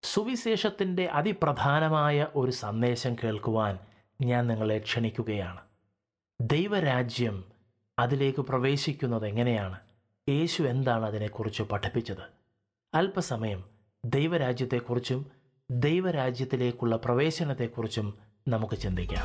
സുവിശേഷത്തിൻ്റെ അതിപ്രധാനമായ ഒരു സന്ദേശം കേൾക്കുവാൻ ഞാൻ നിങ്ങളെ ക്ഷണിക്കുകയാണ് ദൈവരാജ്യം അതിലേക്ക് പ്രവേശിക്കുന്നത് എങ്ങനെയാണ് യേശു എന്താണ് അതിനെക്കുറിച്ച് പഠിപ്പിച്ചത് അല്പസമയം ദൈവരാജ്യത്തെക്കുറിച്ചും ദൈവരാജ്യത്തിലേക്കുള്ള പ്രവേശനത്തെക്കുറിച്ചും നമുക്ക് ചിന്തിക്കാം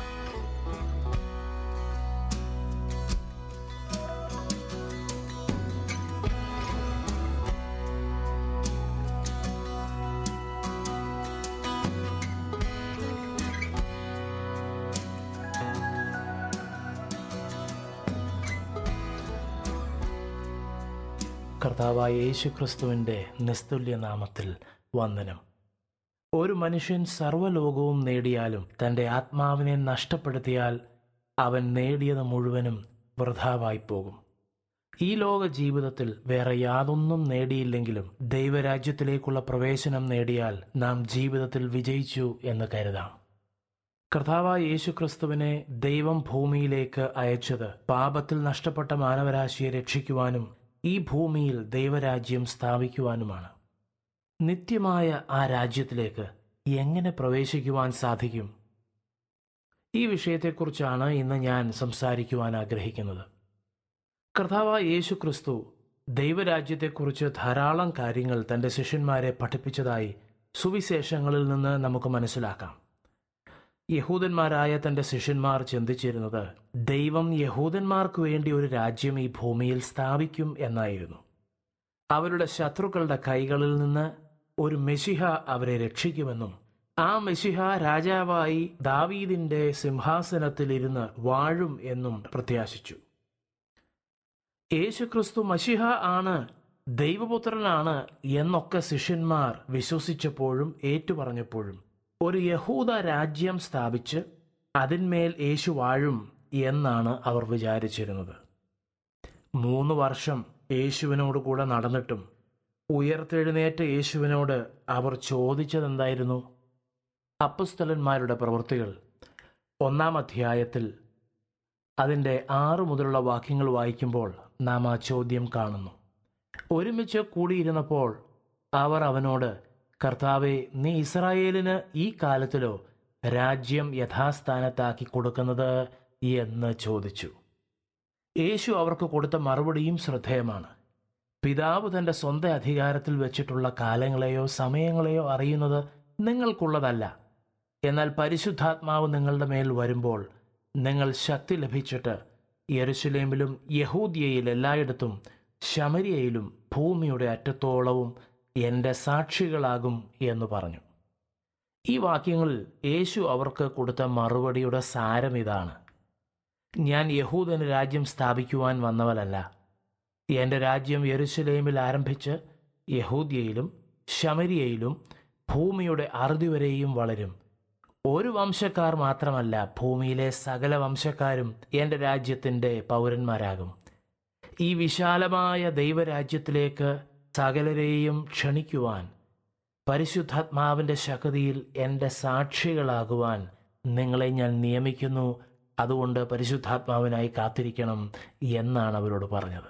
കർത്താവായ യേശു ക്രിസ്തുവിൻ്റെ നിസ്തുല്യ നാമത്തിൽ വന്ദനം ഒരു മനുഷ്യൻ സർവ്വലോകവും നേടിയാലും തൻ്റെ ആത്മാവിനെ നഷ്ടപ്പെടുത്തിയാൽ അവൻ നേടിയത് മുഴുവനും വൃഥാവായി പോകും ഈ ലോക ജീവിതത്തിൽ വേറെ യാതൊന്നും നേടിയില്ലെങ്കിലും ദൈവരാജ്യത്തിലേക്കുള്ള പ്രവേശനം നേടിയാൽ നാം ജീവിതത്തിൽ വിജയിച്ചു എന്ന് കരുതാം കർത്താവായ യേശു ക്രിസ്തുവിനെ ദൈവം ഭൂമിയിലേക്ക് അയച്ചത് പാപത്തിൽ നഷ്ടപ്പെട്ട മാനവരാശിയെ രക്ഷിക്കുവാനും ഈ ഭൂമിയിൽ ദൈവരാജ്യം സ്ഥാപിക്കുവാനുമാണ് നിത്യമായ ആ രാജ്യത്തിലേക്ക് എങ്ങനെ പ്രവേശിക്കുവാൻ സാധിക്കും ഈ വിഷയത്തെക്കുറിച്ചാണ് ഇന്ന് ഞാൻ സംസാരിക്കുവാൻ ആഗ്രഹിക്കുന്നത് കർത്താവ് യേശു ക്രിസ്തു ദൈവരാജ്യത്തെക്കുറിച്ച് ധാരാളം കാര്യങ്ങൾ തൻ്റെ ശിഷ്യന്മാരെ പഠിപ്പിച്ചതായി സുവിശേഷങ്ങളിൽ നിന്ന് നമുക്ക് മനസ്സിലാക്കാം യഹൂദന്മാരായ തൻ്റെ ശിഷ്യന്മാർ ചിന്തിച്ചിരുന്നത് ദൈവം യഹൂദന്മാർക്ക് വേണ്ടി ഒരു രാജ്യം ഈ ഭൂമിയിൽ സ്ഥാപിക്കും എന്നായിരുന്നു അവരുടെ ശത്രുക്കളുടെ കൈകളിൽ നിന്ന് ഒരു മെഷിഹ അവരെ രക്ഷിക്കുമെന്നും ആ മെഷിഹ രാജാവായി ദാവീദിന്റെ സിംഹാസനത്തിലിരുന്ന് വാഴും എന്നും പ്രത്യാശിച്ചു യേശുക്രിസ്തു മഷിഹ ആണ് ദൈവപുത്രനാണ് എന്നൊക്കെ ശിഷ്യന്മാർ വിശ്വസിച്ചപ്പോഴും ഏറ്റുപറഞ്ഞപ്പോഴും ഒരു യഹൂദ രാജ്യം സ്ഥാപിച്ച് അതിന്മേൽ യേശു വാഴും എന്നാണ് അവർ വിചാരിച്ചിരുന്നത് മൂന്ന് വർഷം യേശുവിനോട് കൂടെ നടന്നിട്ടും ഉയർത്തെഴുന്നേറ്റ യേശുവിനോട് അവർ ചോദിച്ചതെന്തായിരുന്നു അപ്പസ്തലന്മാരുടെ പ്രവൃത്തികൾ ഒന്നാം അധ്യായത്തിൽ അതിൻ്റെ ആറ് മുതലുള്ള വാക്യങ്ങൾ വായിക്കുമ്പോൾ നാം ആ ചോദ്യം കാണുന്നു ഒരുമിച്ച് കൂടിയിരുന്നപ്പോൾ അവർ അവനോട് കർത്താവെ നീ ഇസ്രായേലിന് ഈ കാലത്തിലോ രാജ്യം യഥാസ്ഥാനത്താക്കി കൊടുക്കുന്നത് എന്ന് ചോദിച്ചു യേശു അവർക്ക് കൊടുത്ത മറുപടിയും ശ്രദ്ധേയമാണ് പിതാവ് തൻ്റെ സ്വന്തം അധികാരത്തിൽ വെച്ചിട്ടുള്ള കാലങ്ങളെയോ സമയങ്ങളെയോ അറിയുന്നത് നിങ്ങൾക്കുള്ളതല്ല എന്നാൽ പരിശുദ്ധാത്മാവ് നിങ്ങളുടെ മേൽ വരുമ്പോൾ നിങ്ങൾ ശക്തി ലഭിച്ചിട്ട് യെരുശലേമിലും യഹൂദിയയിൽ എല്ലായിടത്തും ശമരിയയിലും ഭൂമിയുടെ അറ്റത്തോളവും എൻ്റെ സാക്ഷികളാകും എന്ന് പറഞ്ഞു ഈ വാക്യങ്ങളിൽ യേശു അവർക്ക് കൊടുത്ത മറുപടിയുടെ സാരം ഇതാണ് ഞാൻ യഹൂദന് രാജ്യം സ്ഥാപിക്കുവാൻ വന്നവനല്ല എൻ്റെ രാജ്യം യെരുശലേമിൽ ആരംഭിച്ച് യഹൂദിയയിലും ശമരിയയിലും ഭൂമിയുടെ അറുതി വരെയും വളരും ഒരു വംശക്കാർ മാത്രമല്ല ഭൂമിയിലെ സകല വംശക്കാരും എൻ്റെ രാജ്യത്തിൻ്റെ പൗരന്മാരാകും ഈ വിശാലമായ ദൈവരാജ്യത്തിലേക്ക് സകലരെയും ക്ഷണിക്കുവാൻ പരിശുദ്ധാത്മാവിൻ്റെ ശക്തിയിൽ എൻ്റെ സാക്ഷികളാകുവാൻ നിങ്ങളെ ഞാൻ നിയമിക്കുന്നു അതുകൊണ്ട് പരിശുദ്ധാത്മാവിനായി കാത്തിരിക്കണം എന്നാണ് അവരോട് പറഞ്ഞത്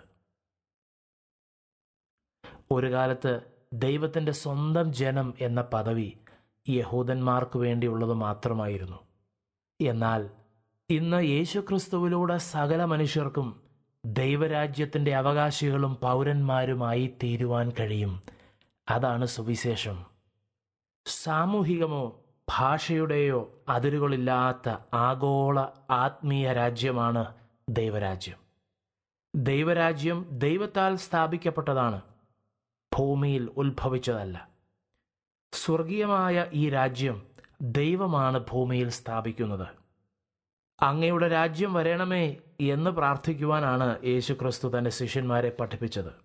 ഒരു കാലത്ത് ദൈവത്തിൻ്റെ സ്വന്തം ജനം എന്ന പദവി യഹൂദന്മാർക്ക് വേണ്ടിയുള്ളത് മാത്രമായിരുന്നു എന്നാൽ ഇന്ന് യേശുക്രിസ്തുവിലൂടെ സകല മനുഷ്യർക്കും ദൈവരാജ്യത്തിൻ്റെ അവകാശികളും പൗരന്മാരുമായി തീരുവാൻ കഴിയും അതാണ് സുവിശേഷം സാമൂഹികമോ ഭാഷയുടെയോ അതിരുകളില്ലാത്ത ആഗോള ആത്മീയ രാജ്യമാണ് ദൈവരാജ്യം ദൈവരാജ്യം ദൈവത്താൽ സ്ഥാപിക്കപ്പെട്ടതാണ് ഭൂമിയിൽ ഉത്ഭവിച്ചതല്ല സ്വർഗീയമായ ഈ രാജ്യം ദൈവമാണ് ഭൂമിയിൽ സ്ഥാപിക്കുന്നത് അങ്ങയുടെ രാജ്യം വരണമേ എന്ന് പ്രാർത്ഥിക്കുവാനാണ് യേശുക്രിസ്തു തന്റെ ശിഷ്യന്മാരെ പഠിപ്പിച്ചത്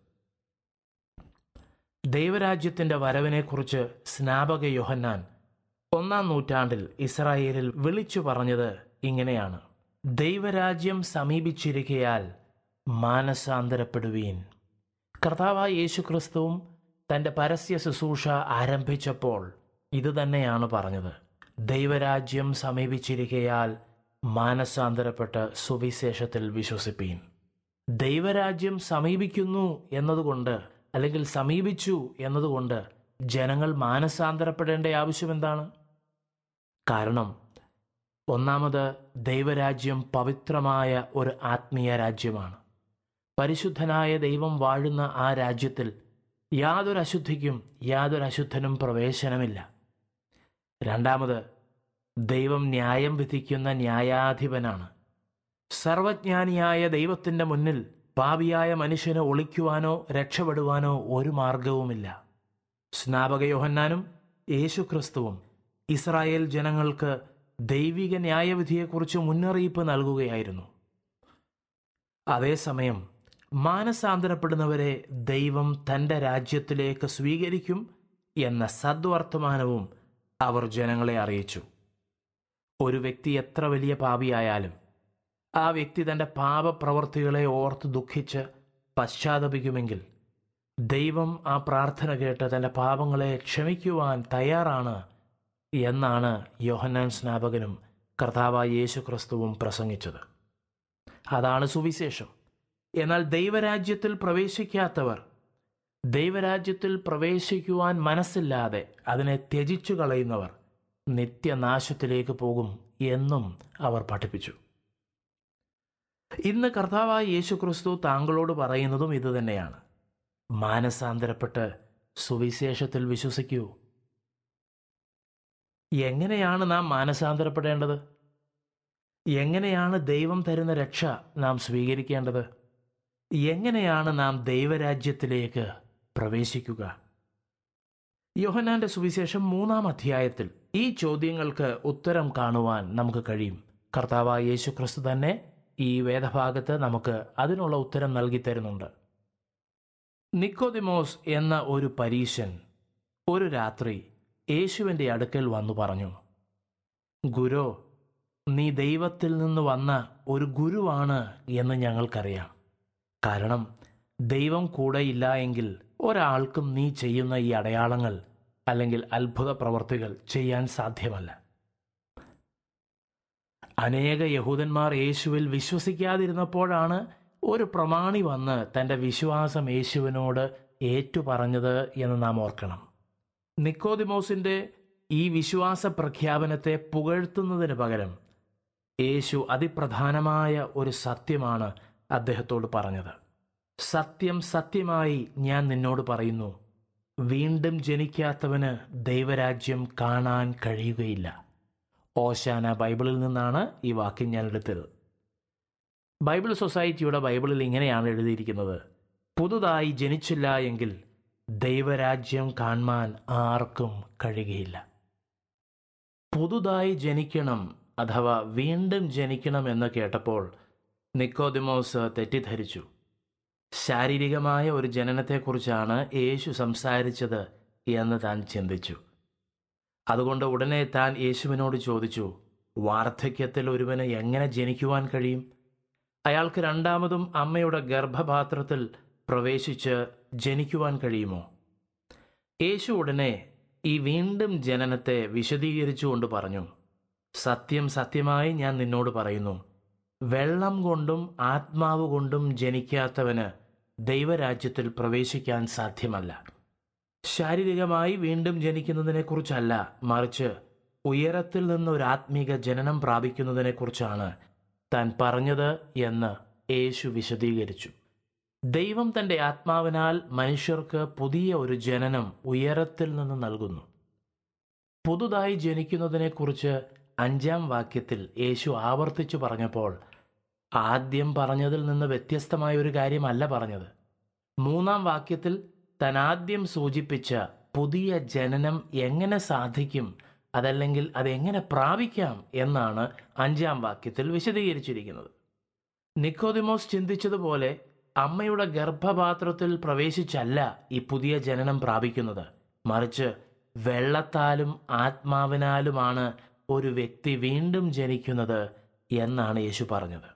ദൈവരാജ്യത്തിന്റെ വരവിനെക്കുറിച്ച് സ്നാപക യോഹന്നാൻ ഒന്നാം നൂറ്റാണ്ടിൽ ഇസ്രായേലിൽ വിളിച്ചു പറഞ്ഞത് ഇങ്ങനെയാണ് ദൈവരാജ്യം സമീപിച്ചിരിക്കയാൽ മാനസാന്തരപ്പെടുവീൻ കർത്താവായ യേശുക്രിസ്തുവും തന്റെ പരസ്യ ശുശ്രൂഷ ആരംഭിച്ചപ്പോൾ ഇതുതന്നെയാണ് പറഞ്ഞത് ദൈവരാജ്യം സമീപിച്ചിരിക്കയാൽ മാനസാന്തരപ്പെട്ട് സുവിശേഷത്തിൽ വിശ്വസിപ്പീൻ ദൈവരാജ്യം സമീപിക്കുന്നു എന്നതുകൊണ്ട് അല്ലെങ്കിൽ സമീപിച്ചു എന്നതുകൊണ്ട് ജനങ്ങൾ മാനസാന്തരപ്പെടേണ്ട ആവശ്യം എന്താണ് കാരണം ഒന്നാമത് ദൈവരാജ്യം പവിത്രമായ ഒരു ആത്മീയ രാജ്യമാണ് പരിശുദ്ധനായ ദൈവം വാഴുന്ന ആ രാജ്യത്തിൽ യാതൊരു അശുദ്ധിക്കും യാതൊരു അശുദ്ധനും പ്രവേശനമില്ല രണ്ടാമത് ദൈവം ന്യായം വിധിക്കുന്ന ന്യായാധിപനാണ് സർവജ്ഞാനിയായ ദൈവത്തിൻ്റെ മുന്നിൽ പാപിയായ മനുഷ്യന് ഒളിക്കുവാനോ രക്ഷപ്പെടുവാനോ ഒരു മാർഗവുമില്ല സ്നാപക യോഹന്നാനും യേശുക്രിസ്തുവും ഇസ്രായേൽ ജനങ്ങൾക്ക് ദൈവിക ന്യായവിധിയെക്കുറിച്ച് മുന്നറിയിപ്പ് നൽകുകയായിരുന്നു അതേസമയം മാനസാന്തരപ്പെടുന്നവരെ ദൈവം തൻ്റെ രാജ്യത്തിലേക്ക് സ്വീകരിക്കും എന്ന സദ്വർത്തമാനവും അവർ ജനങ്ങളെ അറിയിച്ചു ഒരു വ്യക്തി എത്ര വലിയ പാപിയായാലും ആ വ്യക്തി തൻ്റെ പാപപ്രവർത്തികളെ ഓർത്ത് ദുഃഖിച്ച് പശ്ചാത്തപിക്കുമെങ്കിൽ ദൈവം ആ പ്രാർത്ഥന കേട്ട് തൻ്റെ പാപങ്ങളെ ക്ഷമിക്കുവാൻ തയ്യാറാണ് എന്നാണ് യോഹന്നാൻ സ്നാപകനും കർത്താവായ യേശു ക്രിസ്തുവും പ്രസംഗിച്ചത് അതാണ് സുവിശേഷം എന്നാൽ ദൈവരാജ്യത്തിൽ പ്രവേശിക്കാത്തവർ ദൈവരാജ്യത്തിൽ പ്രവേശിക്കുവാൻ മനസ്സില്ലാതെ അതിനെ ത്യജിച്ചു കളയുന്നവർ നിത്യനാശത്തിലേക്ക് പോകും എന്നും അവർ പഠിപ്പിച്ചു ഇന്ന് കർത്താവായ യേശു ക്രിസ്തു താങ്കളോട് പറയുന്നതും ഇതുതന്നെയാണ് മാനസാന്തരപ്പെട്ട് സുവിശേഷത്തിൽ വിശ്വസിക്കൂ എങ്ങനെയാണ് നാം മാനസാന്തരപ്പെടേണ്ടത് എങ്ങനെയാണ് ദൈവം തരുന്ന രക്ഷ നാം സ്വീകരിക്കേണ്ടത് എങ്ങനെയാണ് നാം ദൈവരാജ്യത്തിലേക്ക് പ്രവേശിക്കുക യോഹനാന്റെ സുവിശേഷം മൂന്നാം അധ്യായത്തിൽ ഈ ചോദ്യങ്ങൾക്ക് ഉത്തരം കാണുവാൻ നമുക്ക് കഴിയും കർത്താവായ യേശു ക്രിസ്തു തന്നെ ഈ വേദഭാഗത്ത് നമുക്ക് അതിനുള്ള ഉത്തരം നൽകി തരുന്നുണ്ട് നിക്കോദിമോസ് എന്ന ഒരു പരീശൻ ഒരു രാത്രി യേശുവിൻ്റെ അടുക്കൽ വന്നു പറഞ്ഞു ഗുരു നീ ദൈവത്തിൽ നിന്ന് വന്ന ഒരു ഗുരുവാണ് എന്ന് ഞങ്ങൾക്കറിയാം കാരണം ദൈവം കൂടെയില്ല എങ്കിൽ ഒരാൾക്കും നീ ചെയ്യുന്ന ഈ അടയാളങ്ങൾ അല്ലെങ്കിൽ അത്ഭുത പ്രവർത്തികൾ ചെയ്യാൻ സാധ്യമല്ല അനേക യഹൂദന്മാർ യേശുവിൽ വിശ്വസിക്കാതിരുന്നപ്പോഴാണ് ഒരു പ്രമാണി വന്ന് തൻ്റെ വിശ്വാസം യേശുവിനോട് ഏറ്റുപറഞ്ഞത് എന്ന് നാം ഓർക്കണം നിക്കോദിമോസിന്റെ ഈ വിശ്വാസ പ്രഖ്യാപനത്തെ പുകഴ്ത്തുന്നതിന് പകരം യേശു അതിപ്രധാനമായ ഒരു സത്യമാണ് അദ്ദേഹത്തോട് പറഞ്ഞത് സത്യം സത്യമായി ഞാൻ നിന്നോട് പറയുന്നു വീണ്ടും ജനിക്കാത്തവന് ദൈവരാജ്യം കാണാൻ കഴിയുകയില്ല ഓശാന ബൈബിളിൽ നിന്നാണ് ഈ വാക്യം ഞാൻ എടുത്തത് ബൈബിൾ സൊസൈറ്റിയുടെ ബൈബിളിൽ ഇങ്ങനെയാണ് എഴുതിയിരിക്കുന്നത് പുതുതായി ജനിച്ചില്ല എങ്കിൽ ദൈവരാജ്യം കാണാൻ ആർക്കും കഴിയുകയില്ല പുതുതായി ജനിക്കണം അഥവാ വീണ്ടും ജനിക്കണം എന്ന് കേട്ടപ്പോൾ നിക്കോദിമോസ് തെറ്റിദ്ധരിച്ചു ശാരീരികമായ ഒരു ജനനത്തെക്കുറിച്ചാണ് യേശു സംസാരിച്ചത് എന്ന് താൻ ചിന്തിച്ചു അതുകൊണ്ട് ഉടനെ താൻ യേശുവിനോട് ചോദിച്ചു വാർദ്ധക്യത്തിൽ ഒരുവന് എങ്ങനെ ജനിക്കുവാൻ കഴിയും അയാൾക്ക് രണ്ടാമതും അമ്മയുടെ ഗർഭപാത്രത്തിൽ പ്രവേശിച്ച് ജനിക്കുവാൻ കഴിയുമോ യേശു ഉടനെ ഈ വീണ്ടും ജനനത്തെ വിശദീകരിച്ചുകൊണ്ട് പറഞ്ഞു സത്യം സത്യമായി ഞാൻ നിന്നോട് പറയുന്നു വെള്ളം കൊണ്ടും ആത്മാവ് കൊണ്ടും ജനിക്കാത്തവന് ദൈവരാജ്യത്തിൽ പ്രവേശിക്കാൻ സാധ്യമല്ല ശാരീരികമായി വീണ്ടും ജനിക്കുന്നതിനെക്കുറിച്ചല്ല മറിച്ച് ഉയരത്തിൽ നിന്ന് ഒരു ആത്മീക ജനനം പ്രാപിക്കുന്നതിനെക്കുറിച്ചാണ് താൻ പറഞ്ഞത് എന്ന് യേശു വിശദീകരിച്ചു ദൈവം തൻ്റെ ആത്മാവിനാൽ മനുഷ്യർക്ക് പുതിയ ഒരു ജനനം ഉയരത്തിൽ നിന്ന് നൽകുന്നു പുതുതായി ജനിക്കുന്നതിനെക്കുറിച്ച് അഞ്ചാം വാക്യത്തിൽ യേശു ആവർത്തിച്ചു പറഞ്ഞപ്പോൾ ആദ്യം പറഞ്ഞതിൽ നിന്ന് വ്യത്യസ്തമായ ഒരു കാര്യമല്ല പറഞ്ഞത് മൂന്നാം വാക്യത്തിൽ താൻ ആദ്യം സൂചിപ്പിച്ച പുതിയ ജനനം എങ്ങനെ സാധിക്കും അതല്ലെങ്കിൽ അതെങ്ങനെ പ്രാപിക്കാം എന്നാണ് അഞ്ചാം വാക്യത്തിൽ വിശദീകരിച്ചിരിക്കുന്നത് നിക്കോദിമോസ് ചിന്തിച്ചതുപോലെ അമ്മയുടെ ഗർഭപാത്രത്തിൽ പ്രവേശിച്ചല്ല ഈ പുതിയ ജനനം പ്രാപിക്കുന്നത് മറിച്ച് വെള്ളത്താലും ആത്മാവിനാലുമാണ് ഒരു വ്യക്തി വീണ്ടും ജനിക്കുന്നത് എന്നാണ് യേശു പറഞ്ഞത്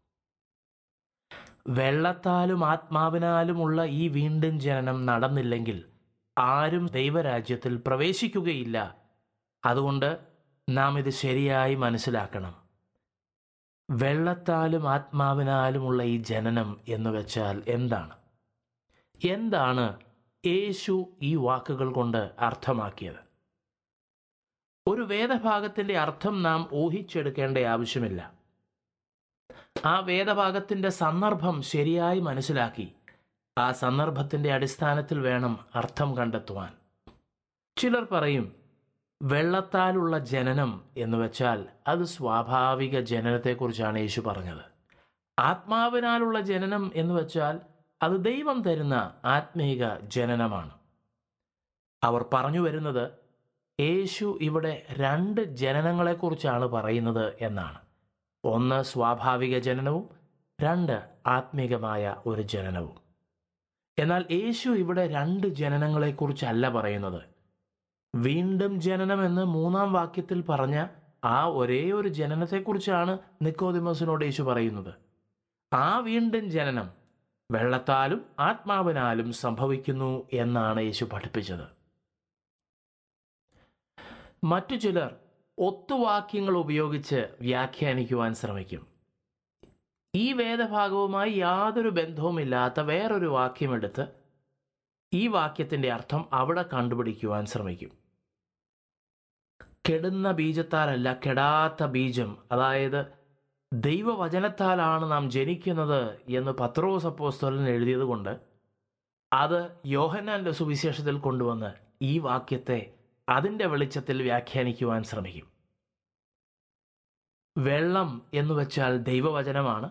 വെള്ളത്താലും ആത്മാവിനാലുമുള്ള ഈ വീണ്ടും ജനനം നടന്നില്ലെങ്കിൽ ആരും ദൈവരാജ്യത്തിൽ പ്രവേശിക്കുകയില്ല അതുകൊണ്ട് നാം ഇത് ശരിയായി മനസ്സിലാക്കണം വെള്ളത്താലും ആത്മാവിനാലുമുള്ള ഈ ജനനം എന്ന് വെച്ചാൽ എന്താണ് എന്താണ് യേശു ഈ വാക്കുകൾ കൊണ്ട് അർത്ഥമാക്കിയത് ഒരു വേദഭാഗത്തിന്റെ അർത്ഥം നാം ഊഹിച്ചെടുക്കേണ്ട ആവശ്യമില്ല ആ വേദഭാഗത്തിന്റെ സന്ദർഭം ശരിയായി മനസ്സിലാക്കി ആ സന്ദർഭത്തിന്റെ അടിസ്ഥാനത്തിൽ വേണം അർത്ഥം കണ്ടെത്തുവാൻ ചിലർ പറയും വെള്ളത്താലുള്ള ജനനം എന്ന് വെച്ചാൽ അത് സ്വാഭാവിക ജനനത്തെക്കുറിച്ചാണ് യേശു പറഞ്ഞത് ആത്മാവിനാലുള്ള ജനനം എന്ന് വെച്ചാൽ അത് ദൈവം തരുന്ന ആത്മീക ജനനമാണ് അവർ പറഞ്ഞു വരുന്നത് യേശു ഇവിടെ രണ്ട് ജനനങ്ങളെക്കുറിച്ചാണ് പറയുന്നത് എന്നാണ് ഒന്ന് സ്വാഭാവിക ജനനവും രണ്ട് ആത്മീകമായ ഒരു ജനനവും എന്നാൽ യേശു ഇവിടെ രണ്ട് ജനനങ്ങളെക്കുറിച്ചല്ല പറയുന്നത് വീണ്ടും ജനനം എന്ന് മൂന്നാം വാക്യത്തിൽ പറഞ്ഞ ആ ഒരേ ഒരു ജനനത്തെക്കുറിച്ചാണ് നിക്കോദിമസിനോട് യേശു പറയുന്നത് ആ വീണ്ടും ജനനം വെള്ളത്താലും ആത്മാവിനാലും സംഭവിക്കുന്നു എന്നാണ് യേശു പഠിപ്പിച്ചത് മറ്റു ചിലർ ഒത്തുവാക്യങ്ങൾ ഉപയോഗിച്ച് വ്യാഖ്യാനിക്കുവാൻ ശ്രമിക്കും ഈ വേദഭാഗവുമായി യാതൊരു ബന്ധവുമില്ലാത്ത വേറൊരു വാക്യമെടുത്ത് ഈ വാക്യത്തിന്റെ അർത്ഥം അവിടെ കണ്ടുപിടിക്കുവാൻ ശ്രമിക്കും കെടുന്ന ബീജത്താലല്ല കെടാത്ത ബീജം അതായത് ദൈവവചനത്താലാണ് നാം ജനിക്കുന്നത് എന്ന് പത്രോസ് അപ്പോസ്തലൻ എഴുതിയത് കൊണ്ട് അത് യോഹന്നാന്റെ സുവിശേഷത്തിൽ കൊണ്ടുവന്ന് ഈ വാക്യത്തെ അതിൻ്റെ വെളിച്ചത്തിൽ വ്യാഖ്യാനിക്കുവാൻ ശ്രമിക്കും വെള്ളം എന്ന് വെച്ചാൽ ദൈവവചനമാണ്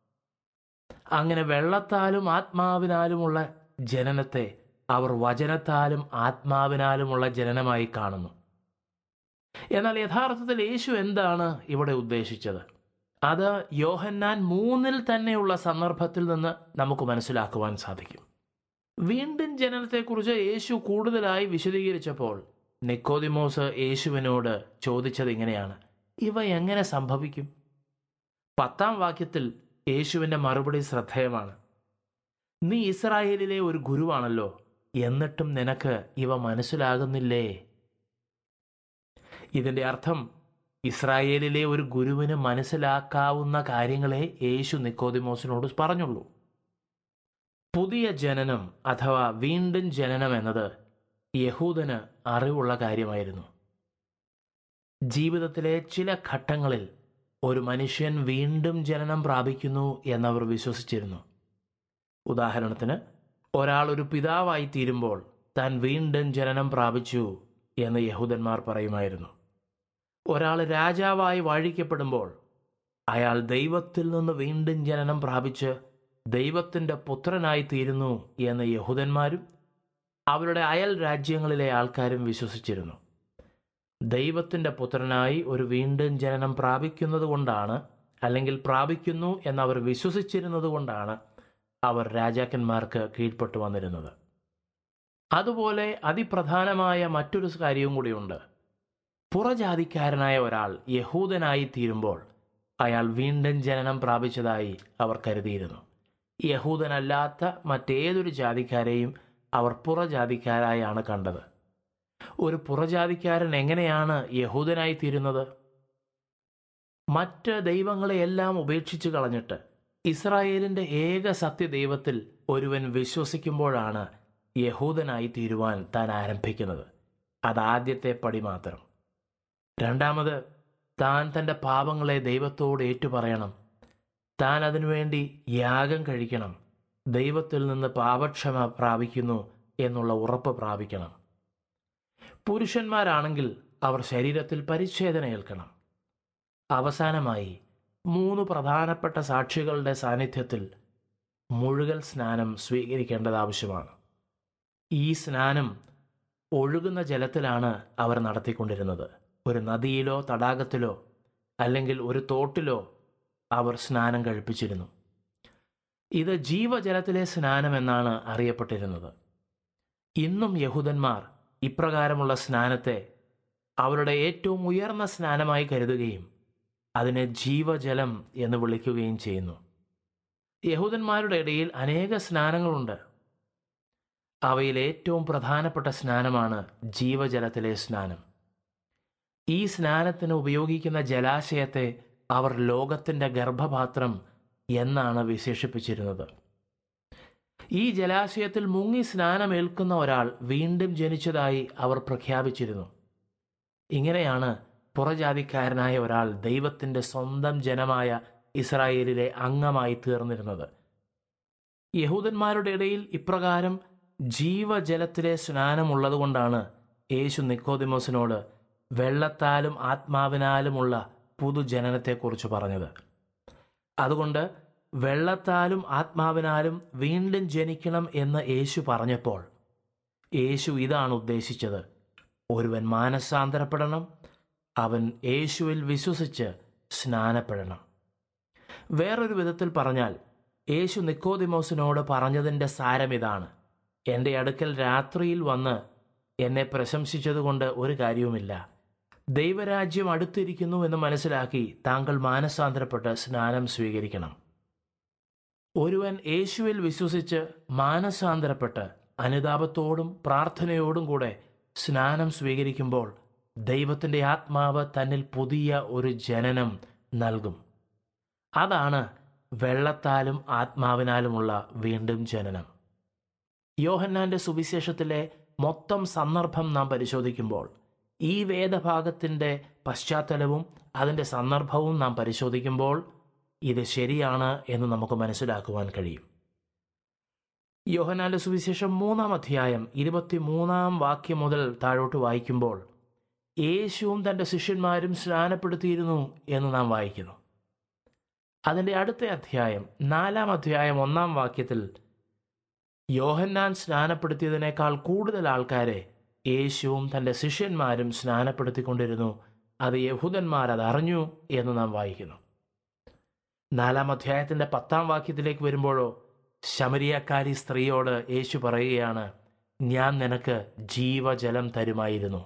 അങ്ങനെ വെള്ളത്താലും ആത്മാവിനാലുമുള്ള ജനനത്തെ അവർ വചനത്താലും ആത്മാവിനാലുമുള്ള ജനനമായി കാണുന്നു എന്നാൽ യഥാർത്ഥത്തിൽ യേശു എന്താണ് ഇവിടെ ഉദ്ദേശിച്ചത് അത് യോഹന്നാൻ മൂന്നിൽ തന്നെയുള്ള സന്ദർഭത്തിൽ നിന്ന് നമുക്ക് മനസ്സിലാക്കുവാൻ സാധിക്കും വീണ്ടും ജനനത്തെക്കുറിച്ച് യേശു കൂടുതലായി വിശദീകരിച്ചപ്പോൾ നിക്കോദിമോസ് യേശുവിനോട് ചോദിച്ചത് ഇങ്ങനെയാണ് ഇവ എങ്ങനെ സംഭവിക്കും പത്താം വാക്യത്തിൽ യേശുവിൻ്റെ മറുപടി ശ്രദ്ധേയമാണ് നീ ഇസ്രായേലിലെ ഒരു ഗുരുവാണല്ലോ എന്നിട്ടും നിനക്ക് ഇവ മനസ്സിലാകുന്നില്ലേ ഇതിന്റെ അർത്ഥം ഇസ്രായേലിലെ ഒരു ഗുരുവിന് മനസ്സിലാക്കാവുന്ന കാര്യങ്ങളെ യേശു നിക്കോദിമോസിനോട് പറഞ്ഞുള്ളൂ പുതിയ ജനനം അഥവാ വീണ്ടും ജനനം എന്നത് യഹൂദന് അറിവുള്ള കാര്യമായിരുന്നു ജീവിതത്തിലെ ചില ഘട്ടങ്ങളിൽ ഒരു മനുഷ്യൻ വീണ്ടും ജനനം പ്രാപിക്കുന്നു എന്നവർ വിശ്വസിച്ചിരുന്നു ഉദാഹരണത്തിന് ഒരാൾ ഒരു പിതാവായി തീരുമ്പോൾ താൻ വീണ്ടും ജനനം പ്രാപിച്ചു എന്ന് യഹൂദന്മാർ പറയുമായിരുന്നു ഒരാൾ രാജാവായി വാഴിക്കപ്പെടുമ്പോൾ അയാൾ ദൈവത്തിൽ നിന്ന് വീണ്ടും ജനനം പ്രാപിച്ച് ദൈവത്തിൻ്റെ പുത്രനായി തീരുന്നു എന്ന് യഹൂദന്മാരും അവരുടെ അയൽ രാജ്യങ്ങളിലെ ആൾക്കാരും വിശ്വസിച്ചിരുന്നു ദൈവത്തിൻ്റെ പുത്രനായി ഒരു വീണ്ടും ജനനം പ്രാപിക്കുന്നത് കൊണ്ടാണ് അല്ലെങ്കിൽ പ്രാപിക്കുന്നു എന്നവർ വിശ്വസിച്ചിരുന്നത് കൊണ്ടാണ് അവർ രാജാക്കന്മാർക്ക് കീഴ്പ്പെട്ടു വന്നിരുന്നത് അതുപോലെ അതിപ്രധാനമായ മറ്റൊരു കാര്യവും കൂടിയുണ്ട് പുറജാതിക്കാരനായ ഒരാൾ യഹൂദനായി തീരുമ്പോൾ അയാൾ വീണ്ടും ജനനം പ്രാപിച്ചതായി അവർ കരുതിയിരുന്നു യഹൂദനല്ലാത്ത മറ്റേതൊരു ജാതിക്കാരെയും അവർ പുറജാതിക്കാരായാണ് കണ്ടത് ഒരു പുറജാതിക്കാരൻ എങ്ങനെയാണ് യഹൂദനായി തീരുന്നത് മറ്റ് ദൈവങ്ങളെയെല്ലാം ഉപേക്ഷിച്ചു കളഞ്ഞിട്ട് ഇസ്രായേലിന്റെ ഏക സത്യദൈവത്തിൽ ഒരുവൻ വിശ്വസിക്കുമ്പോഴാണ് യഹൂദനായി തീരുവാൻ താൻ ആരംഭിക്കുന്നത് അതാദ്യത്തെ പടി മാത്രം രണ്ടാമത് താൻ തൻ്റെ പാപങ്ങളെ ദൈവത്തോട് ഏറ്റുപറയണം താൻ അതിനുവേണ്ടി യാഗം കഴിക്കണം ദൈവത്തിൽ നിന്ന് പാപക്ഷമ പ്രാപിക്കുന്നു എന്നുള്ള ഉറപ്പ് പ്രാപിക്കണം പുരുഷന്മാരാണെങ്കിൽ അവർ ശരീരത്തിൽ പരിച്ഛേദന ഏൽക്കണം അവസാനമായി മൂന്ന് പ്രധാനപ്പെട്ട സാക്ഷികളുടെ സാന്നിധ്യത്തിൽ മുഴുകൽ സ്നാനം സ്വീകരിക്കേണ്ടത് ആവശ്യമാണ് ഈ സ്നാനം ഒഴുകുന്ന ജലത്തിലാണ് അവർ നടത്തിക്കൊണ്ടിരുന്നത് ഒരു നദിയിലോ തടാകത്തിലോ അല്ലെങ്കിൽ ഒരു തോട്ടിലോ അവർ സ്നാനം കഴിപ്പിച്ചിരുന്നു ഇത് ജീവജലത്തിലെ സ്നാനം എന്നാണ് അറിയപ്പെട്ടിരുന്നത് ഇന്നും യഹൂദന്മാർ ഇപ്രകാരമുള്ള സ്നാനത്തെ അവരുടെ ഏറ്റവും ഉയർന്ന സ്നാനമായി കരുതുകയും അതിനെ ജീവജലം എന്ന് വിളിക്കുകയും ചെയ്യുന്നു യഹൂദന്മാരുടെ ഇടയിൽ അനേക സ്നാനങ്ങളുണ്ട് അവയിൽ ഏറ്റവും പ്രധാനപ്പെട്ട സ്നാനമാണ് ജീവജലത്തിലെ സ്നാനം ഈ സ്നാനത്തിന് ഉപയോഗിക്കുന്ന ജലാശയത്തെ അവർ ലോകത്തിൻ്റെ ഗർഭപാത്രം എന്നാണ് വിശേഷിപ്പിച്ചിരുന്നത് ഈ ജലാശയത്തിൽ മുങ്ങി സ്നാനമേൽക്കുന്ന ഒരാൾ വീണ്ടും ജനിച്ചതായി അവർ പ്രഖ്യാപിച്ചിരുന്നു ഇങ്ങനെയാണ് പുറജാതിക്കാരനായ ഒരാൾ ദൈവത്തിൻ്റെ സ്വന്തം ജനമായ ഇസ്രായേലിലെ അംഗമായി തീർന്നിരുന്നത് യഹൂദന്മാരുടെ ഇടയിൽ ഇപ്രകാരം ജീവജലത്തിലെ സ്നാനമുള്ളതുകൊണ്ടാണ് യേശു നിക്കോദിമോസിനോട് വെള്ളത്താലും ആത്മാവിനാലുമുള്ള പുതുജനനത്തെക്കുറിച്ച് പറഞ്ഞത് അതുകൊണ്ട് വെള്ളത്താലും ആത്മാവിനാലും വീണ്ടും ജനിക്കണം എന്ന് യേശു പറഞ്ഞപ്പോൾ യേശു ഇതാണ് ഉദ്ദേശിച്ചത് ഒരുവൻ മാനസാന്തരപ്പെടണം അവൻ യേശുവിൽ വിശ്വസിച്ച് സ്നാനപ്പെടണം വേറൊരു വിധത്തിൽ പറഞ്ഞാൽ യേശു നിക്കോദിമോസിനോട് പറഞ്ഞതിൻ്റെ സാരം ഇതാണ് എൻ്റെ അടുക്കൽ രാത്രിയിൽ വന്ന് എന്നെ പ്രശംസിച്ചതുകൊണ്ട് ഒരു കാര്യവുമില്ല ദൈവരാജ്യം അടുത്തിരിക്കുന്നു എന്ന് മനസ്സിലാക്കി താങ്കൾ മാനസാന്തരപ്പെട്ട് സ്നാനം സ്വീകരിക്കണം ഒരുവൻ യേശുവിൽ വിശ്വസിച്ച് മാനസാന്തരപ്പെട്ട് അനുതാപത്തോടും പ്രാർത്ഥനയോടും കൂടെ സ്നാനം സ്വീകരിക്കുമ്പോൾ ദൈവത്തിൻ്റെ ആത്മാവ് തന്നിൽ പുതിയ ഒരു ജനനം നൽകും അതാണ് വെള്ളത്താലും ആത്മാവിനാലുമുള്ള വീണ്ടും ജനനം യോഹന്നാന്റെ സുവിശേഷത്തിലെ മൊത്തം സന്ദർഭം നാം പരിശോധിക്കുമ്പോൾ ഈ വേദഭാഗത്തിൻ്റെ പശ്ചാത്തലവും അതിൻ്റെ സന്ദർഭവും നാം പരിശോധിക്കുമ്പോൾ ഇത് ശരിയാണ് എന്ന് നമുക്ക് മനസ്സിലാക്കുവാൻ കഴിയും യോഹനാന്റെ സുവിശേഷം മൂന്നാം അധ്യായം ഇരുപത്തിമൂന്നാം വാക്യം മുതൽ താഴോട്ട് വായിക്കുമ്പോൾ യേശുവും തൻ്റെ ശിഷ്യന്മാരും സ്നാനപ്പെടുത്തിയിരുന്നു എന്ന് നാം വായിക്കുന്നു അതിൻ്റെ അടുത്ത അധ്യായം നാലാം അധ്യായം ഒന്നാം വാക്യത്തിൽ യോഹന്നാൻ സ്നാനപ്പെടുത്തിയതിനേക്കാൾ കൂടുതൽ ആൾക്കാരെ യേശുവും തൻ്റെ ശിഷ്യന്മാരും സ്നാനപ്പെടുത്തിക്കൊണ്ടിരുന്നു അത് യഹൂദന്മാർ അത് അറിഞ്ഞു എന്ന് നാം വായിക്കുന്നു നാലാം അധ്യായത്തിൻ്റെ പത്താം വാക്യത്തിലേക്ക് വരുമ്പോഴോ ശമരിയക്കാരി സ്ത്രീയോട് യേശു പറയുകയാണ് ഞാൻ നിനക്ക് ജീവജലം തരുമായിരുന്നു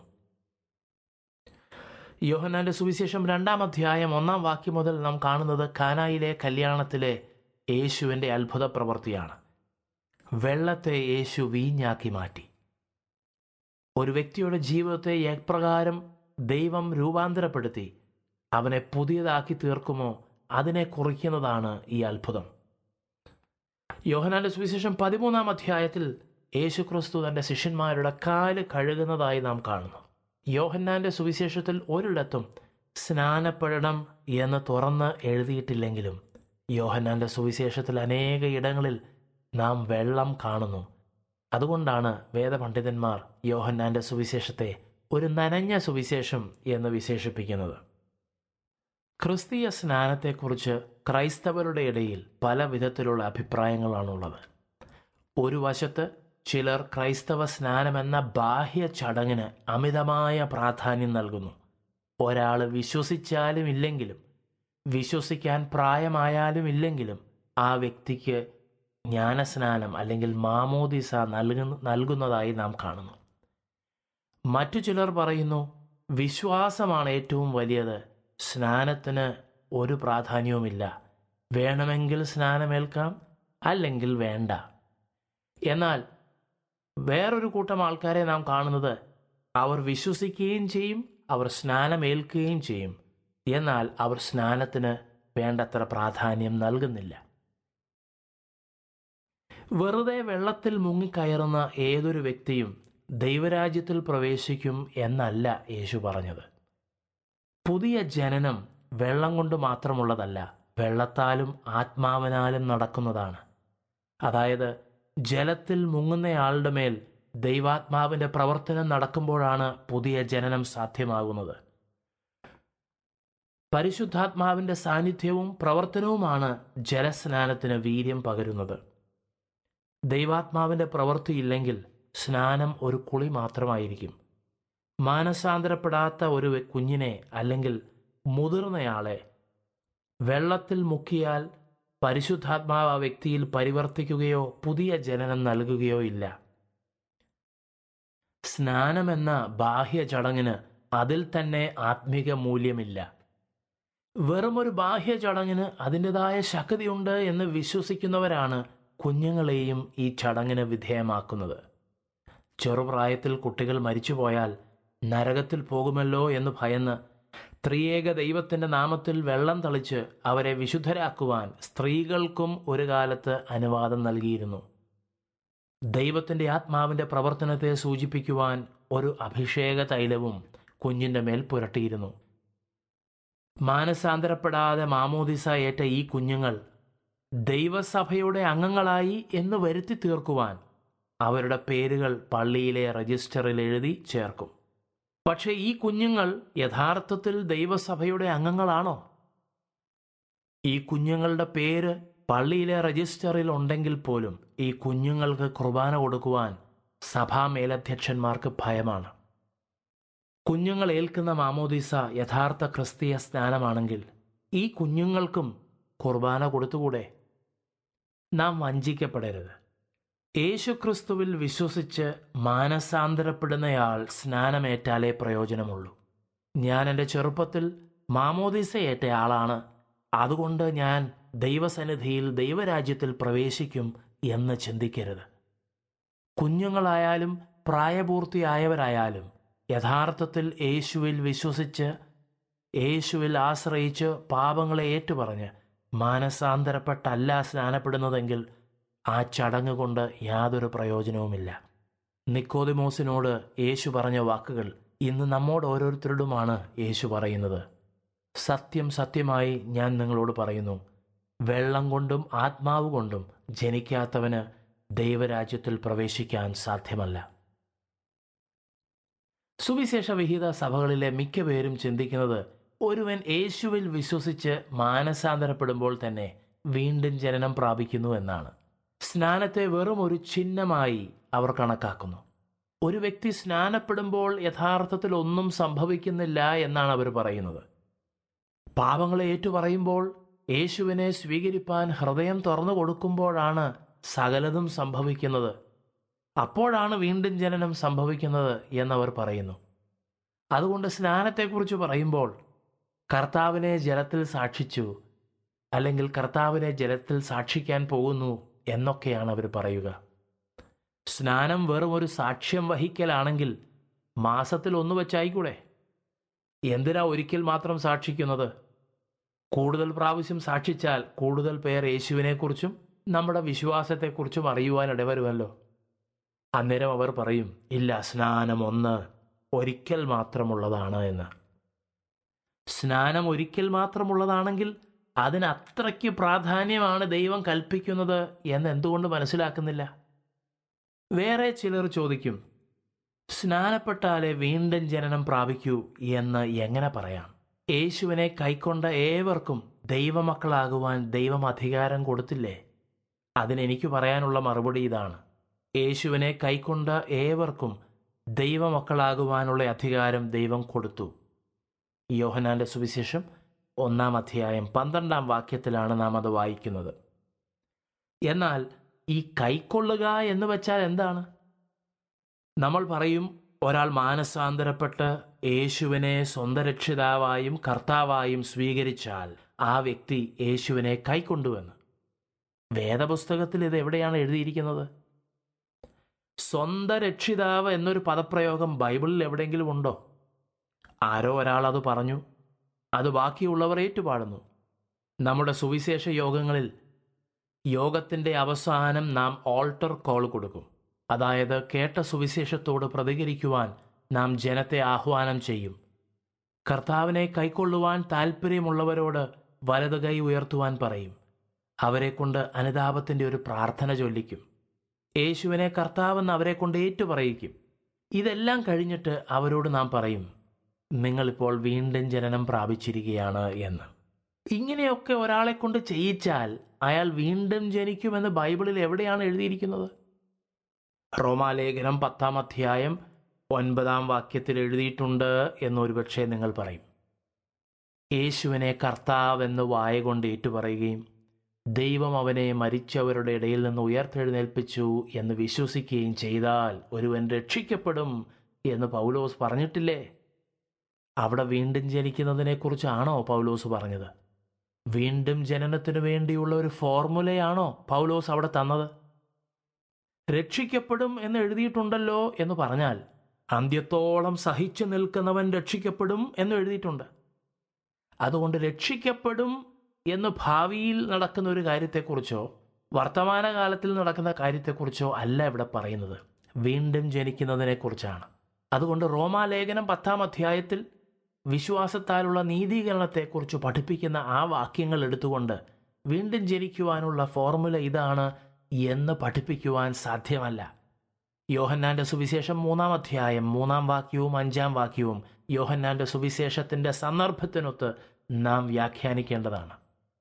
യോഹന്നാന്റെ സുവിശേഷം രണ്ടാം അധ്യായം ഒന്നാം വാക്യം മുതൽ നാം കാണുന്നത് കാനായിലെ കല്യാണത്തിലെ യേശുവിൻ്റെ അത്ഭുത പ്രവൃത്തിയാണ് വെള്ളത്തെ യേശു വീഞ്ഞാക്കി മാറ്റി ഒരു വ്യക്തിയുടെ ജീവിതത്തെ എപ്രകാരം ദൈവം രൂപാന്തരപ്പെടുത്തി അവനെ പുതിയതാക്കി തീർക്കുമോ അതിനെ കുറിക്കുന്നതാണ് ഈ അത്ഭുതം യോഹനാന്റെ സുവിശേഷം പതിമൂന്നാം അധ്യായത്തിൽ യേശു ക്രിസ്തു തൻ്റെ ശിഷ്യന്മാരുടെ കാല് കഴുകുന്നതായി നാം കാണുന്നു യോഹന്നാന്റെ സുവിശേഷത്തിൽ ഒരിടത്തും സ്നാനപ്പെടണം എന്ന് തുറന്ന് എഴുതിയിട്ടില്ലെങ്കിലും യോഹന്നാന്റെ സുവിശേഷത്തിൽ അനേക ഇടങ്ങളിൽ നാം വെള്ളം കാണുന്നു അതുകൊണ്ടാണ് വേദപണ്ഡിതന്മാർ യോഹന്നാന്റെ സുവിശേഷത്തെ ഒരു നനഞ്ഞ സുവിശേഷം എന്ന് വിശേഷിപ്പിക്കുന്നത് ക്രിസ്തീയ സ്നാനത്തെക്കുറിച്ച് ക്രൈസ്തവരുടെ ഇടയിൽ പല വിധത്തിലുള്ള അഭിപ്രായങ്ങളാണുള്ളത് ഒരു വശത്ത് ചിലർ ക്രൈസ്തവ സ്നാനമെന്ന ബാഹ്യ ചടങ്ങിന് അമിതമായ പ്രാധാന്യം നൽകുന്നു ഒരാൾ വിശ്വസിച്ചാലും ഇല്ലെങ്കിലും വിശ്വസിക്കാൻ പ്രായമായാലും ഇല്ലെങ്കിലും ആ വ്യക്തിക്ക് ജ്ഞാനസ്നാനം അല്ലെങ്കിൽ മാമോദിസ നൽകുന്ന നൽകുന്നതായി നാം കാണുന്നു മറ്റു ചിലർ പറയുന്നു വിശ്വാസമാണ് ഏറ്റവും വലിയത് സ്നാനത്തിന് ഒരു പ്രാധാന്യവുമില്ല വേണമെങ്കിൽ സ്നാനമേൽക്കാം അല്ലെങ്കിൽ വേണ്ട എന്നാൽ വേറൊരു കൂട്ടം ആൾക്കാരെ നാം കാണുന്നത് അവർ വിശ്വസിക്കുകയും ചെയ്യും അവർ സ്നാനമേൽക്കുകയും ചെയ്യും എന്നാൽ അവർ സ്നാനത്തിന് വേണ്ടത്ര പ്രാധാന്യം നൽകുന്നില്ല വെറുതെ വെള്ളത്തിൽ മുങ്ങിക്കയറുന്ന ഏതൊരു വ്യക്തിയും ദൈവരാജ്യത്തിൽ പ്രവേശിക്കും എന്നല്ല യേശു പറഞ്ഞത് പുതിയ ജനനം വെള്ളം കൊണ്ട് മാത്രമുള്ളതല്ല വെള്ളത്താലും ആത്മാവിനാലും നടക്കുന്നതാണ് അതായത് ജലത്തിൽ മുങ്ങുന്നയാളുടെ മേൽ ദൈവാത്മാവിൻ്റെ പ്രവർത്തനം നടക്കുമ്പോഴാണ് പുതിയ ജനനം സാധ്യമാകുന്നത് പരിശുദ്ധാത്മാവിൻ്റെ സാന്നിധ്യവും പ്രവർത്തനവുമാണ് ജലസ്നാനത്തിന് വീര്യം പകരുന്നത് ദൈവാത്മാവിൻ്റെ പ്രവൃത്തിയില്ലെങ്കിൽ സ്നാനം ഒരു കുളി മാത്രമായിരിക്കും മാനസാന്തരപ്പെടാത്ത ഒരു കുഞ്ഞിനെ അല്ലെങ്കിൽ മുതിർന്നയാളെ വെള്ളത്തിൽ മുക്കിയാൽ പരിശുദ്ധാത്മാവ് ആ വ്യക്തിയിൽ പരിവർത്തിക്കുകയോ പുതിയ ജനനം നൽകുകയോ ഇല്ല സ്നാനമെന്ന ബാഹ്യ ചടങ്ങിന് അതിൽ തന്നെ ആത്മിക മൂല്യമില്ല വെറുമൊരു ബാഹ്യ ചടങ്ങിന് അതിൻ്റെതായ ശക്തിയുണ്ട് എന്ന് വിശ്വസിക്കുന്നവരാണ് കുഞ്ഞുങ്ങളെയും ഈ ചടങ്ങിന് വിധേയമാക്കുന്നത് ചെറുപ്രായത്തിൽ കുട്ടികൾ മരിച്ചുപോയാൽ നരകത്തിൽ പോകുമല്ലോ എന്ന് ഭയന്ന് ത്രിയേക ദൈവത്തിൻ്റെ നാമത്തിൽ വെള്ളം തളിച്ച് അവരെ വിശുദ്ധരാക്കുവാൻ സ്ത്രീകൾക്കും ഒരു കാലത്ത് അനുവാദം നൽകിയിരുന്നു ദൈവത്തിൻ്റെ ആത്മാവിൻ്റെ പ്രവർത്തനത്തെ സൂചിപ്പിക്കുവാൻ ഒരു അഭിഷേക തൈലവും കുഞ്ഞിൻ്റെ മേൽ പുരട്ടിയിരുന്നു മാനസാന്തരപ്പെടാതെ മാമോദിസ ഏറ്റ ഈ കുഞ്ഞുങ്ങൾ ദൈവസഭയുടെ അംഗങ്ങളായി എന്ന് വരുത്തി തീർക്കുവാൻ അവരുടെ പേരുകൾ പള്ളിയിലെ രജിസ്റ്ററിൽ എഴുതി ചേർക്കും പക്ഷേ ഈ കുഞ്ഞുങ്ങൾ യഥാർത്ഥത്തിൽ ദൈവസഭയുടെ അംഗങ്ങളാണോ ഈ കുഞ്ഞുങ്ങളുടെ പേര് പള്ളിയിലെ രജിസ്റ്ററിൽ ഉണ്ടെങ്കിൽ പോലും ഈ കുഞ്ഞുങ്ങൾക്ക് കുർബാന കൊടുക്കുവാൻ സഭാ മേലധ്യക്ഷന്മാർക്ക് ഭയമാണ് കുഞ്ഞുങ്ങൾ ഏൽക്കുന്ന മാമോദീസ യഥാർത്ഥ ക്രിസ്തീയ സ്നാനമാണെങ്കിൽ ഈ കുഞ്ഞുങ്ങൾക്കും കുർബാന കൊടുത്തുകൂടെ നാം വഞ്ചിക്കപ്പെടരുത് യേശുക്രിസ്തുവിൽ വിശ്വസിച്ച് മാനസാന്തരപ്പെടുന്നയാൾ സ്നാനമേറ്റാലേ പ്രയോജനമുള്ളൂ ഞാൻ എൻ്റെ ചെറുപ്പത്തിൽ മാമോദിസ ഏറ്റ ആളാണ് അതുകൊണ്ട് ഞാൻ ദൈവസന്നിധിയിൽ ദൈവരാജ്യത്തിൽ പ്രവേശിക്കും എന്ന് ചിന്തിക്കരുത് കുഞ്ഞുങ്ങളായാലും പ്രായപൂർത്തിയായവരായാലും യഥാർത്ഥത്തിൽ യേശുവിൽ വിശ്വസിച്ച് യേശുവിൽ ആശ്രയിച്ച് പാപങ്ങളെ ഏറ്റുപറഞ്ഞ് മാനസാന്തരപ്പെട്ടല്ല സ്നാനപ്പെടുന്നതെങ്കിൽ ആ ചടങ്ങ് കൊണ്ട് യാതൊരു പ്രയോജനവുമില്ല നിക്കോദിമോസിനോട് യേശു പറഞ്ഞ വാക്കുകൾ ഇന്ന് നമ്മോട് ഓരോരുത്തരോടുമാണ് യേശു പറയുന്നത് സത്യം സത്യമായി ഞാൻ നിങ്ങളോട് പറയുന്നു വെള്ളം കൊണ്ടും ആത്മാവ് കൊണ്ടും ജനിക്കാത്തവന് ദൈവരാജ്യത്തിൽ പ്രവേശിക്കാൻ സാധ്യമല്ല സുവിശേഷ വിഹിത സഭകളിലെ മിക്ക പേരും ചിന്തിക്കുന്നത് ഒരുവൻ യേശുവിൽ വിശ്വസിച്ച് മാനസാന്തരപ്പെടുമ്പോൾ തന്നെ വീണ്ടും ജനനം പ്രാപിക്കുന്നു എന്നാണ് സ്നാനത്തെ വെറും ഒരു ചിഹ്നമായി അവർ കണക്കാക്കുന്നു ഒരു വ്യക്തി സ്നാനപ്പെടുമ്പോൾ യഥാർത്ഥത്തിൽ ഒന്നും സംഭവിക്കുന്നില്ല എന്നാണ് അവർ പറയുന്നത് പാപങ്ങളെ ഏറ്റുപറയുമ്പോൾ യേശുവിനെ സ്വീകരിപ്പാൻ ഹൃദയം തുറന്നു കൊടുക്കുമ്പോഴാണ് സകലതും സംഭവിക്കുന്നത് അപ്പോഴാണ് വീണ്ടും ജനനം സംഭവിക്കുന്നത് എന്നവർ പറയുന്നു അതുകൊണ്ട് സ്നാനത്തെക്കുറിച്ച് പറയുമ്പോൾ കർത്താവിനെ ജലത്തിൽ സാക്ഷിച്ചു അല്ലെങ്കിൽ കർത്താവിനെ ജലത്തിൽ സാക്ഷിക്കാൻ പോകുന്നു എന്നൊക്കെയാണ് അവർ പറയുക സ്നാനം വെറും ഒരു സാക്ഷ്യം വഹിക്കലാണെങ്കിൽ മാസത്തിൽ ഒന്ന് വെച്ചായിക്കൂടെ എന്തിനാ ഒരിക്കൽ മാത്രം സാക്ഷിക്കുന്നത് കൂടുതൽ പ്രാവശ്യം സാക്ഷിച്ചാൽ കൂടുതൽ പേർ യേശുവിനെക്കുറിച്ചും നമ്മുടെ വിശ്വാസത്തെക്കുറിച്ചും അറിയുവാൻ ഇടവരുമല്ലോ അന്നേരം അവർ പറയും ഇല്ല സ്നാനം ഒന്ന് ഒരിക്കൽ മാത്രമുള്ളതാണ് എന്ന് സ്നാനം ഒരിക്കൽ മാത്രമുള്ളതാണെങ്കിൽ അതിന് അത്രയ്ക്ക് പ്രാധാന്യമാണ് ദൈവം കൽപ്പിക്കുന്നത് എന്ന് എന്തുകൊണ്ട് മനസ്സിലാക്കുന്നില്ല വേറെ ചിലർ ചോദിക്കും സ്നാനപ്പെട്ടാലേ വീണ്ടും ജനനം പ്രാപിക്കൂ എന്ന് എങ്ങനെ പറയാം യേശുവിനെ കൈക്കൊണ്ട ഏവർക്കും ദൈവമക്കളാകുവാൻ ദൈവം അധികാരം കൊടുത്തില്ലേ അതിനെനിക്ക് പറയാനുള്ള മറുപടി ഇതാണ് യേശുവിനെ കൈക്കൊണ്ട ഏവർക്കും ദൈവമക്കളാകുവാനുള്ള അധികാരം ദൈവം കൊടുത്തു യോഹനാന്റെ സുവിശേഷം ഒന്നാം അധ്യായം പന്ത്രണ്ടാം വാക്യത്തിലാണ് നാം അത് വായിക്കുന്നത് എന്നാൽ ഈ കൈക്കൊള്ളുക എന്ന് വെച്ചാൽ എന്താണ് നമ്മൾ പറയും ഒരാൾ മാനസാന്തരപ്പെട്ട് യേശുവിനെ സ്വന്തം രക്ഷിതാവായും കർത്താവായും സ്വീകരിച്ചാൽ ആ വ്യക്തി യേശുവിനെ കൈക്കൊണ്ടുവെന്ന് വേദപുസ്തകത്തിൽ ഇത് എവിടെയാണ് എഴുതിയിരിക്കുന്നത് സ്വന്തം രക്ഷിതാവ് എന്നൊരു പദപ്രയോഗം ബൈബിളിൽ എവിടെയെങ്കിലും ഉണ്ടോ ആരോ ഒരാൾ അത് പറഞ്ഞു അത് ബാക്കിയുള്ളവർ ഏറ്റുപാടുന്നു നമ്മുടെ സുവിശേഷ യോഗങ്ങളിൽ യോഗത്തിൻ്റെ അവസാനം നാം ഓൾട്ടർ കോൾ കൊടുക്കും അതായത് കേട്ട സുവിശേഷത്തോട് പ്രതികരിക്കുവാൻ നാം ജനത്തെ ആഹ്വാനം ചെയ്യും കർത്താവിനെ കൈക്കൊള്ളുവാൻ താൽപ്പര്യമുള്ളവരോട് വലത് കൈ ഉയർത്തുവാൻ പറയും അവരെക്കൊണ്ട് അനുതാപത്തിൻ്റെ ഒരു പ്രാർത്ഥന ചൊല്ലിക്കും യേശുവിനെ കർത്താവെന്ന് അവരെ കൊണ്ട് ഏറ്റുപറയിക്കും ഇതെല്ലാം കഴിഞ്ഞിട്ട് അവരോട് നാം പറയും നിങ്ങളിപ്പോൾ വീണ്ടും ജനനം പ്രാപിച്ചിരിക്കുകയാണ് എന്ന് ഇങ്ങനെയൊക്കെ ഒരാളെ കൊണ്ട് ചെയ്യിച്ചാൽ അയാൾ വീണ്ടും ജനിക്കുമെന്ന് ബൈബിളിൽ എവിടെയാണ് എഴുതിയിരിക്കുന്നത് റോമാലേഖനം പത്താം അധ്യായം ഒൻപതാം വാക്യത്തിൽ എഴുതിയിട്ടുണ്ട് എന്നൊരുപക്ഷെ നിങ്ങൾ പറയും യേശുവിനെ കർത്താവെന്ന് വായ കൊണ്ട് ഏറ്റുപറയുകയും ദൈവം അവനെ മരിച്ചവരുടെ ഇടയിൽ നിന്ന് ഉയർത്തെഴുന്നേൽപ്പിച്ചു എന്ന് വിശ്വസിക്കുകയും ചെയ്താൽ ഒരുവൻ രക്ഷിക്കപ്പെടും എന്ന് പൗലോസ് പറഞ്ഞിട്ടില്ലേ അവിടെ വീണ്ടും ജനിക്കുന്നതിനെക്കുറിച്ചാണോ പൗലോസ് പറഞ്ഞത് വീണ്ടും ജനനത്തിനു വേണ്ടിയുള്ള ഒരു ഫോർമുലയാണോ പൗലോസ് അവിടെ തന്നത് രക്ഷിക്കപ്പെടും എന്ന് എഴുതിയിട്ടുണ്ടല്ലോ എന്ന് പറഞ്ഞാൽ അന്ത്യത്തോളം സഹിച്ചു നിൽക്കുന്നവൻ രക്ഷിക്കപ്പെടും എന്ന് എഴുതിയിട്ടുണ്ട് അതുകൊണ്ട് രക്ഷിക്കപ്പെടും എന്ന് ഭാവിയിൽ നടക്കുന്ന ഒരു കാര്യത്തെക്കുറിച്ചോ വർത്തമാനകാലത്തിൽ നടക്കുന്ന കാര്യത്തെക്കുറിച്ചോ അല്ല ഇവിടെ പറയുന്നത് വീണ്ടും ജനിക്കുന്നതിനെക്കുറിച്ചാണ് അതുകൊണ്ട് റോമാലേഖനം പത്താം അധ്യായത്തിൽ വിശ്വാസത്താലുള്ള നീതീകരണത്തെക്കുറിച്ച് പഠിപ്പിക്കുന്ന ആ വാക്യങ്ങൾ എടുത്തുകൊണ്ട് വീണ്ടും ജനിക്കുവാനുള്ള ഫോർമുല ഇതാണ് എന്ന് പഠിപ്പിക്കുവാൻ സാധ്യമല്ല യോഹന്നാന്റെ സുവിശേഷം മൂന്നാം അധ്യായം മൂന്നാം വാക്യവും അഞ്ചാം വാക്യവും യോഹന്നാന്റെ സുവിശേഷത്തിന്റെ സന്ദർഭത്തിനൊത്ത് നാം വ്യാഖ്യാനിക്കേണ്ടതാണ്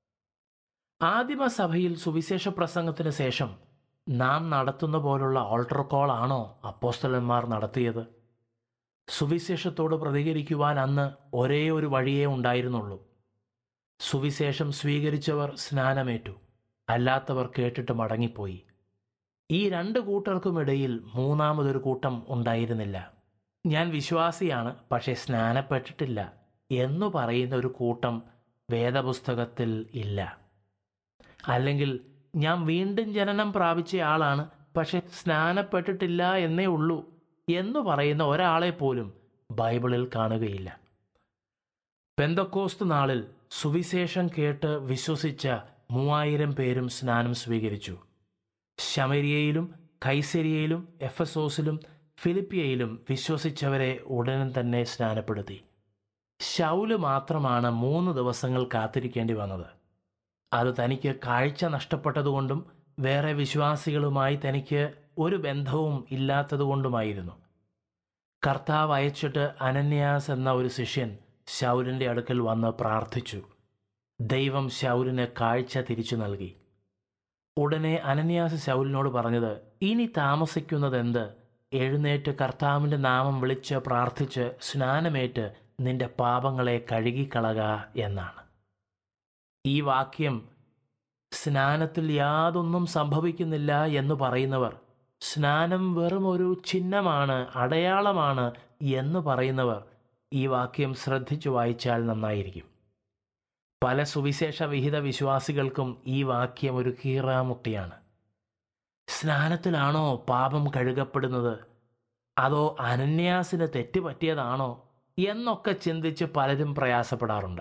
ആദിമസഭയിൽ സുവിശേഷ പ്രസംഗത്തിന് ശേഷം നാം നടത്തുന്ന പോലുള്ള ഓൾട്ടർ കോൾ ആണോ അപ്പോസ്തലന്മാർ നടത്തിയത് സുവിശേഷത്തോട് പ്രതികരിക്കുവാൻ അന്ന് ഒരേ ഒരു വഴിയേ ഉണ്ടായിരുന്നുള്ളൂ സുവിശേഷം സ്വീകരിച്ചവർ സ്നാനമേറ്റു അല്ലാത്തവർ കേട്ടിട്ട് മടങ്ങിപ്പോയി ഈ രണ്ട് കൂട്ടർക്കുമിടയിൽ മൂന്നാമതൊരു കൂട്ടം ഉണ്ടായിരുന്നില്ല ഞാൻ വിശ്വാസിയാണ് പക്ഷേ സ്നാനപ്പെട്ടിട്ടില്ല എന്നു പറയുന്ന ഒരു കൂട്ടം വേദപുസ്തകത്തിൽ ഇല്ല അല്ലെങ്കിൽ ഞാൻ വീണ്ടും ജനനം പ്രാപിച്ച ആളാണ് പക്ഷെ സ്നാനപ്പെട്ടിട്ടില്ല എന്നേ ഉള്ളൂ എന്ന് പറയുന്ന ഒരാളെ പോലും ബൈബിളിൽ കാണുകയില്ല പെന്തക്കോസ്ത് നാളിൽ സുവിശേഷം കേട്ട് വിശ്വസിച്ച മൂവായിരം പേരും സ്നാനം സ്വീകരിച്ചു ശമരിയയിലും കൈസരിയയിലും എഫസോസിലും ഫിലിപ്പിയയിലും വിശ്വസിച്ചവരെ ഉടനെ തന്നെ സ്നാനപ്പെടുത്തി ശൗല് മാത്രമാണ് മൂന്ന് ദിവസങ്ങൾ കാത്തിരിക്കേണ്ടി വന്നത് അത് തനിക്ക് കാഴ്ച നഷ്ടപ്പെട്ടതുകൊണ്ടും വേറെ വിശ്വാസികളുമായി തനിക്ക് ഒരു ബന്ധവും ഇല്ലാത്തതുകൊണ്ടുമായിരുന്നു കർത്താവ് അയച്ചിട്ട് അനന്യാസ് എന്ന ഒരു ശിഷ്യൻ ശൗലിൻ്റെ അടുക്കൽ വന്ന് പ്രാർത്ഥിച്ചു ദൈവം ശൗലിന് കാഴ്ച തിരിച്ചു നൽകി ഉടനെ അനന്യാസ് ശൗലിനോട് പറഞ്ഞത് ഇനി താമസിക്കുന്നതെന്ത് എഴുന്നേറ്റ് കർത്താവിൻ്റെ നാമം വിളിച്ച് പ്രാർത്ഥിച്ച് സ്നാനമേറ്റ് നിന്റെ പാപങ്ങളെ കഴുകിക്കളക എന്നാണ് ഈ വാക്യം സ്നാനത്തിൽ യാതൊന്നും സംഭവിക്കുന്നില്ല എന്ന് പറയുന്നവർ സ്നാനം വെറും ഒരു ചിഹ്നമാണ് അടയാളമാണ് എന്ന് പറയുന്നവർ ഈ വാക്യം ശ്രദ്ധിച്ചു വായിച്ചാൽ നന്നായിരിക്കും പല സുവിശേഷ വിഹിത വിശ്വാസികൾക്കും ഈ വാക്യം ഒരു കീറാമുട്ടിയാണ് സ്നാനത്തിലാണോ പാപം കഴുകപ്പെടുന്നത് അതോ അനന്യാസിന് തെറ്റ് പറ്റിയതാണോ എന്നൊക്കെ ചിന്തിച്ച് പലരും പ്രയാസപ്പെടാറുണ്ട്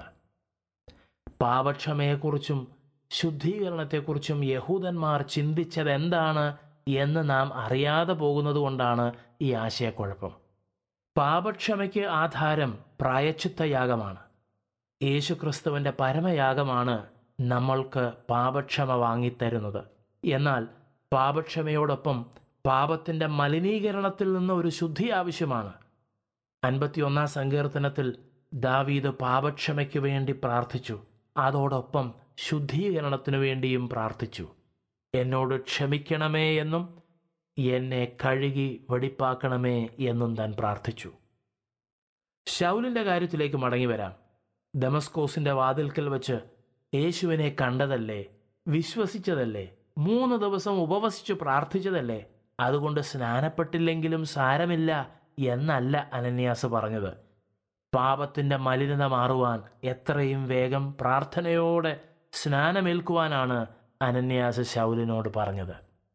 പാപക്ഷമയെക്കുറിച്ചും ശുദ്ധീകരണത്തെക്കുറിച്ചും യഹൂദന്മാർ ചിന്തിച്ചത് എന്താണ് എന്ന് നാം അറിയാതെ പോകുന്നതുകൊണ്ടാണ് ഈ ആശയക്കുഴപ്പം പാപക്ഷമയ്ക്ക് ആധാരം പ്രായച്ചിത്തയാഗമാണ് യേശുക്രിസ്തുവിൻ്റെ പരമയാഗമാണ് നമ്മൾക്ക് പാപക്ഷമ വാങ്ങിത്തരുന്നത് എന്നാൽ പാപക്ഷമയോടൊപ്പം പാപത്തിൻ്റെ മലിനീകരണത്തിൽ നിന്ന് ഒരു ശുദ്ധി ആവശ്യമാണ് അൻപത്തിയൊന്നാം സങ്കീർത്തനത്തിൽ ദാവീദ് പാപക്ഷമയ്ക്ക് വേണ്ടി പ്രാർത്ഥിച്ചു അതോടൊപ്പം ശുദ്ധീകരണത്തിനു വേണ്ടിയും പ്രാർത്ഥിച്ചു എന്നോട് ക്ഷമിക്കണമേ എന്നും എന്നെ കഴുകി വെടിപ്പാക്കണമേ എന്നും താൻ പ്രാർത്ഥിച്ചു ഷൗലിന്റെ കാര്യത്തിലേക്ക് മടങ്ങി വരാം ദമസ്കോസിന്റെ വാതിൽക്കൽ വെച്ച് യേശുവിനെ കണ്ടതല്ലേ വിശ്വസിച്ചതല്ലേ മൂന്ന് ദിവസം ഉപവസിച്ചു പ്രാർത്ഥിച്ചതല്ലേ അതുകൊണ്ട് സ്നാനപ്പെട്ടില്ലെങ്കിലും സാരമില്ല എന്നല്ല അനന്യാസ് പറഞ്ഞത് പാപത്തിന്റെ മലിനത മാറുവാൻ എത്രയും വേഗം പ്രാർത്ഥനയോടെ സ്നാനമേൽക്കുവാനാണ് അനന്യാസ് ശൗലിനോട് പറഞ്ഞത്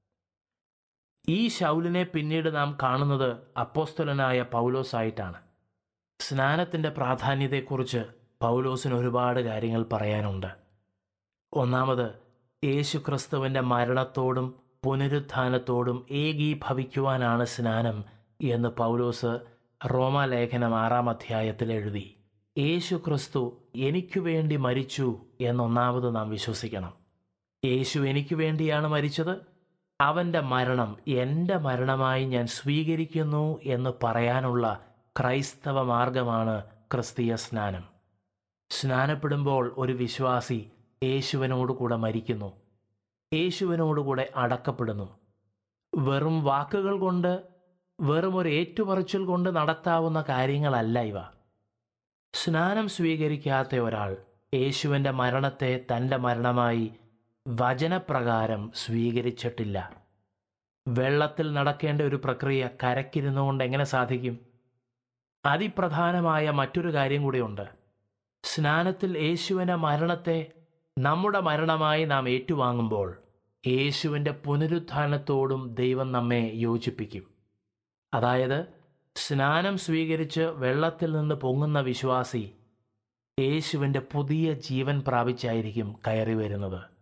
ഈ ശൗലിനെ പിന്നീട് നാം കാണുന്നത് അപ്പോസ്തലനായ പൗലോസായിട്ടാണ് സ്നാനത്തിന്റെ പ്രാധാന്യത്തെക്കുറിച്ച് പൗലോസിന് ഒരുപാട് കാര്യങ്ങൾ പറയാനുണ്ട് ഒന്നാമത് യേശു ക്രിസ്തുവിൻ്റെ മരണത്തോടും പുനരുത്ഥാനത്തോടും ഏകീഭവിക്കുവാനാണ് സ്നാനം എന്ന് പൗലോസ് റോമാലേഖനം ആറാം അധ്യായത്തിൽ എഴുതി യേശു ക്രിസ്തു എനിക്കു വേണ്ടി മരിച്ചു എന്നൊന്നാമത് നാം വിശ്വസിക്കണം യേശു എനിക്ക് വേണ്ടിയാണ് മരിച്ചത് അവൻ്റെ മരണം എൻ്റെ മരണമായി ഞാൻ സ്വീകരിക്കുന്നു എന്ന് പറയാനുള്ള ക്രൈസ്തവ മാർഗമാണ് ക്രിസ്തീയ സ്നാനം സ്നാനപ്പെടുമ്പോൾ ഒരു വിശ്വാസി യേശുവിനോടുകൂടെ മരിക്കുന്നു യേശുവിനോടുകൂടെ അടക്കപ്പെടുന്നു വെറും വാക്കുകൾ കൊണ്ട് വെറും ഒരു ഏറ്റുപറച്ചിൽ കൊണ്ട് നടത്താവുന്ന കാര്യങ്ങളല്ല ഇവ സ്നാനം സ്വീകരിക്കാത്ത ഒരാൾ യേശുവിൻ്റെ മരണത്തെ തൻ്റെ മരണമായി വചനപ്രകാരം സ്വീകരിച്ചിട്ടില്ല വെള്ളത്തിൽ നടക്കേണ്ട ഒരു പ്രക്രിയ കരക്കിരുന്നുകൊണ്ട് എങ്ങനെ സാധിക്കും അതിപ്രധാനമായ മറ്റൊരു കാര്യം കൂടിയുണ്ട് സ്നാനത്തിൽ യേശുവിൻ്റെ മരണത്തെ നമ്മുടെ മരണമായി നാം ഏറ്റുവാങ്ങുമ്പോൾ യേശുവിൻ്റെ പുനരുത്ഥാനത്തോടും ദൈവം നമ്മെ യോജിപ്പിക്കും അതായത് സ്നാനം സ്വീകരിച്ച് വെള്ളത്തിൽ നിന്ന് പൊങ്ങുന്ന വിശ്വാസി യേശുവിൻ്റെ പുതിയ ജീവൻ പ്രാപിച്ചായിരിക്കും കയറി വരുന്നത്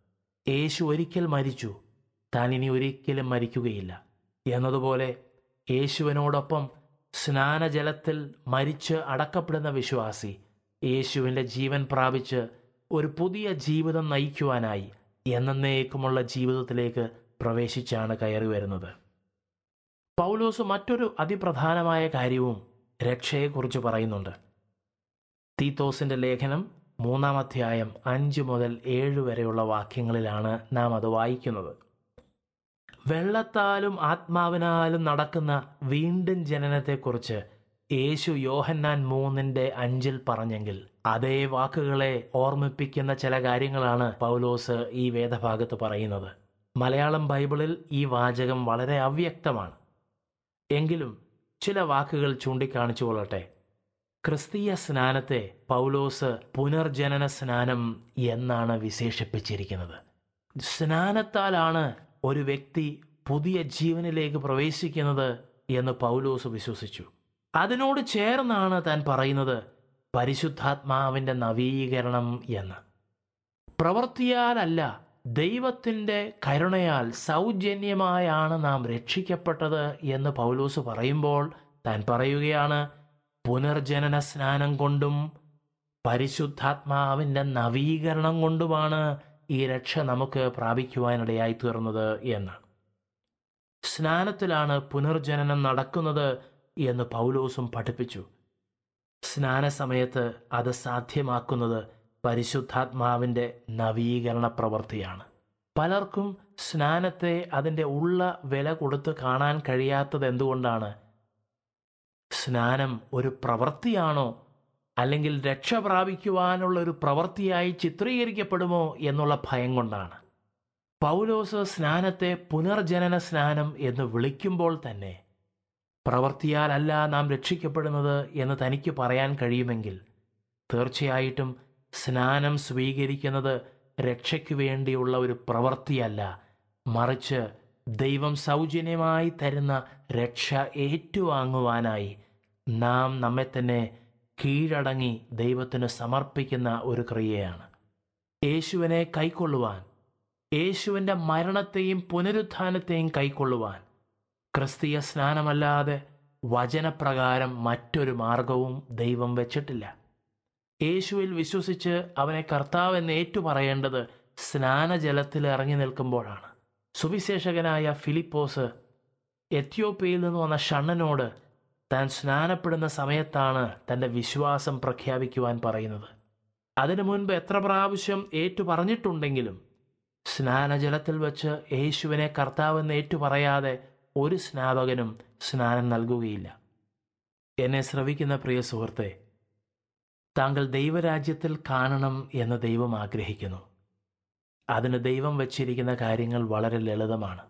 യേശു ഒരിക്കൽ മരിച്ചു താൻ ഇനി ഒരിക്കലും മരിക്കുകയില്ല എന്നതുപോലെ യേശുവിനോടൊപ്പം സ്നാനജലത്തിൽ മരിച്ച് അടക്കപ്പെടുന്ന വിശ്വാസി യേശുവിൻ്റെ ജീവൻ പ്രാപിച്ച് ഒരു പുതിയ ജീവിതം നയിക്കുവാനായി എന്നേക്കുമുള്ള ജീവിതത്തിലേക്ക് പ്രവേശിച്ചാണ് കയറി വരുന്നത് പൗലോസ് മറ്റൊരു അതിപ്രധാനമായ കാര്യവും രക്ഷയെക്കുറിച്ച് പറയുന്നുണ്ട് തീത്തോസിന്റെ ലേഖനം മൂന്നാം അധ്യായം അഞ്ച് മുതൽ ഏഴ് വരെയുള്ള വാക്യങ്ങളിലാണ് നാം അത് വായിക്കുന്നത് വെള്ളത്താലും ആത്മാവിനാലും നടക്കുന്ന വീണ്ടും ജനനത്തെക്കുറിച്ച് യേശു യോഹന്നാൻ മൂന്നിന്റെ അഞ്ചിൽ പറഞ്ഞെങ്കിൽ അതേ വാക്കുകളെ ഓർമ്മിപ്പിക്കുന്ന ചില കാര്യങ്ങളാണ് പൗലോസ് ഈ വേദഭാഗത്ത് പറയുന്നത് മലയാളം ബൈബിളിൽ ഈ വാചകം വളരെ അവ്യക്തമാണ് എങ്കിലും ചില വാക്കുകൾ ചൂണ്ടിക്കാണിച്ചു കൊള്ളട്ടെ ക്രിസ്തീയ സ്നാനത്തെ പൗലോസ് പുനർജനന സ്നാനം എന്നാണ് വിശേഷിപ്പിച്ചിരിക്കുന്നത് സ്നാനത്താലാണ് ഒരു വ്യക്തി പുതിയ ജീവനിലേക്ക് പ്രവേശിക്കുന്നത് എന്ന് പൗലോസ് വിശ്വസിച്ചു അതിനോട് ചേർന്നാണ് താൻ പറയുന്നത് പരിശുദ്ധാത്മാവിന്റെ നവീകരണം എന്ന് പ്രവൃത്തിയാലല്ല ദൈവത്തിൻ്റെ കരുണയാൽ സൗജന്യമായാണ് നാം രക്ഷിക്കപ്പെട്ടത് എന്ന് പൗലോസ് പറയുമ്പോൾ താൻ പറയുകയാണ് പുനർജനന സ്നാനം കൊണ്ടും പരിശുദ്ധാത്മാവിൻ്റെ നവീകരണം കൊണ്ടുമാണ് ഈ രക്ഷ നമുക്ക് പ്രാപിക്കുവാനിടയായി തീർന്നത് എന്ന് സ്നാനത്തിലാണ് പുനർജനനം നടക്കുന്നത് എന്ന് പൗലോസും പഠിപ്പിച്ചു സ്നാന സമയത്ത് അത് സാധ്യമാക്കുന്നത് പരിശുദ്ധാത്മാവിൻ്റെ നവീകരണ പ്രവൃത്തിയാണ് പലർക്കും സ്നാനത്തെ അതിൻ്റെ ഉള്ള വില കൊടുത്ത് കാണാൻ കഴിയാത്തത് എന്തുകൊണ്ടാണ് സ്നാനം ഒരു പ്രവൃത്തിയാണോ അല്ലെങ്കിൽ രക്ഷ പ്രാപിക്കുവാനുള്ള ഒരു പ്രവൃത്തിയായി ചിത്രീകരിക്കപ്പെടുമോ എന്നുള്ള ഭയം കൊണ്ടാണ് പൗലോസ് സ്നാനത്തെ പുനർജനന സ്നാനം എന്ന് വിളിക്കുമ്പോൾ തന്നെ പ്രവൃത്തിയാലല്ല നാം രക്ഷിക്കപ്പെടുന്നത് എന്ന് തനിക്ക് പറയാൻ കഴിയുമെങ്കിൽ തീർച്ചയായിട്ടും സ്നാനം സ്വീകരിക്കുന്നത് രക്ഷയ്ക്ക് വേണ്ടിയുള്ള ഒരു പ്രവൃത്തിയല്ല മറിച്ച് ദൈവം സൗജന്യമായി തരുന്ന രക്ഷ ഏറ്റുവാങ്ങുവാനായി നാം നമ്മെ തന്നെ കീഴടങ്ങി ദൈവത്തിന് സമർപ്പിക്കുന്ന ഒരു ക്രിയയാണ് യേശുവിനെ കൈക്കൊള്ളുവാൻ യേശുവിൻ്റെ മരണത്തെയും പുനരുത്ഥാനത്തെയും കൈക്കൊള്ളുവാൻ ക്രിസ്തീയ സ്നാനമല്ലാതെ വചനപ്രകാരം മറ്റൊരു മാർഗവും ദൈവം വെച്ചിട്ടില്ല യേശുവിൽ വിശ്വസിച്ച് അവനെ കർത്താവ് എന്ന് ഏറ്റുപറയേണ്ടത് സ്നാനജലത്തിൽ ഇറങ്ങി നിൽക്കുമ്പോഴാണ് സുവിശേഷകനായ ഫിലിപ്പോസ് എത്യോപ്യയിൽ നിന്ന് വന്ന ഷണ്ണനോട് താൻ സ്നാനപ്പെടുന്ന സമയത്താണ് തൻ്റെ വിശ്വാസം പ്രഖ്യാപിക്കുവാൻ പറയുന്നത് അതിനു മുൻപ് എത്ര പ്രാവശ്യം ഏറ്റു പറഞ്ഞിട്ടുണ്ടെങ്കിലും സ്നാനജലത്തിൽ വെച്ച് യേശുവിനെ കർത്താവെന്ന് ഏറ്റുപറയാതെ ഒരു സ്നാപകനും സ്നാനം നൽകുകയില്ല എന്നെ ശ്രവിക്കുന്ന പ്രിയ സുഹൃത്തെ താങ്കൾ ദൈവരാജ്യത്തിൽ കാണണം എന്ന് ദൈവം ആഗ്രഹിക്കുന്നു അതിന് ദൈവം വച്ചിരിക്കുന്ന കാര്യങ്ങൾ വളരെ ലളിതമാണ്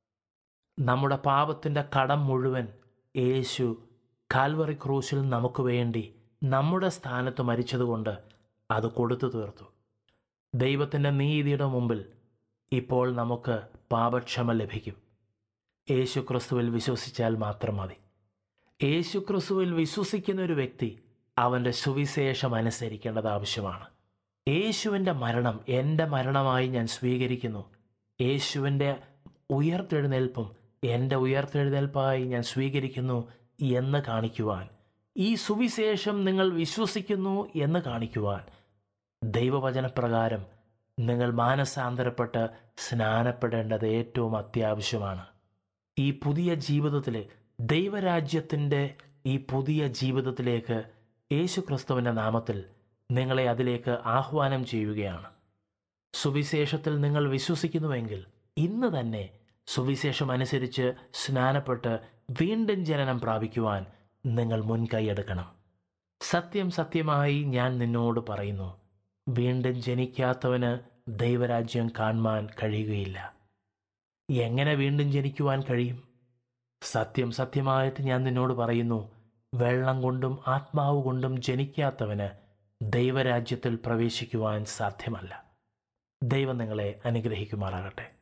നമ്മുടെ പാപത്തിൻ്റെ കടം മുഴുവൻ യേശു കാൽവറി ക്രൂശിൽ നമുക്ക് വേണ്ടി നമ്മുടെ സ്ഥാനത്ത് മരിച്ചതുകൊണ്ട് അത് കൊടുത്തു തീർത്തു ദൈവത്തിൻ്റെ നീതിയുടെ മുമ്പിൽ ഇപ്പോൾ നമുക്ക് പാപക്ഷമ ലഭിക്കും യേശു ക്രിസ്തുവിൽ വിശ്വസിച്ചാൽ മാത്രം മതി യേശു ക്രിസ്തുവിൽ വിശ്വസിക്കുന്ന ഒരു വ്യക്തി അവൻ്റെ സുവിശേഷം അനുസരിക്കേണ്ടത് ആവശ്യമാണ് യേശുവിൻ്റെ മരണം എൻ്റെ മരണമായി ഞാൻ സ്വീകരിക്കുന്നു യേശുവിൻ്റെ ഉയർത്തെഴുന്നേൽപ്പും എൻ്റെ ഉയർത്തെഴുന്നേൽപ്പായി ഞാൻ സ്വീകരിക്കുന്നു എന്ന് കാണിക്കുവാൻ ഈ സുവിശേഷം നിങ്ങൾ വിശ്വസിക്കുന്നു എന്ന് കാണിക്കുവാൻ ദൈവവചനപ്രകാരം നിങ്ങൾ മാനസാന്തരപ്പെട്ട് സ്നാനപ്പെടേണ്ടത് ഏറ്റവും അത്യാവശ്യമാണ് ഈ പുതിയ ജീവിതത്തിൽ ദൈവരാജ്യത്തിൻ്റെ ഈ പുതിയ ജീവിതത്തിലേക്ക് യേശു ക്രിസ്തുവിൻ്റെ നാമത്തിൽ നിങ്ങളെ അതിലേക്ക് ആഹ്വാനം ചെയ്യുകയാണ് സുവിശേഷത്തിൽ നിങ്ങൾ വിശ്വസിക്കുന്നുവെങ്കിൽ ഇന്ന് തന്നെ സുവിശേഷം അനുസരിച്ച് സ്നാനപ്പെട്ട് വീണ്ടും ജനനം പ്രാപിക്കുവാൻ നിങ്ങൾ മുൻകൈയെടുക്കണം സത്യം സത്യമായി ഞാൻ നിന്നോട് പറയുന്നു വീണ്ടും ജനിക്കാത്തവന് ദൈവരാജ്യം കാണുവാൻ കഴിയുകയില്ല എങ്ങനെ വീണ്ടും ജനിക്കുവാൻ കഴിയും സത്യം സത്യമായിട്ട് ഞാൻ നിന്നോട് പറയുന്നു വെള്ളം കൊണ്ടും ആത്മാവ് കൊണ്ടും ജനിക്കാത്തവന് ദൈവരാജ്യത്തിൽ പ്രവേശിക്കുവാൻ സാധ്യമല്ല ദൈവം നിങ്ങളെ അനുഗ്രഹിക്കുമാറാകട്ടെ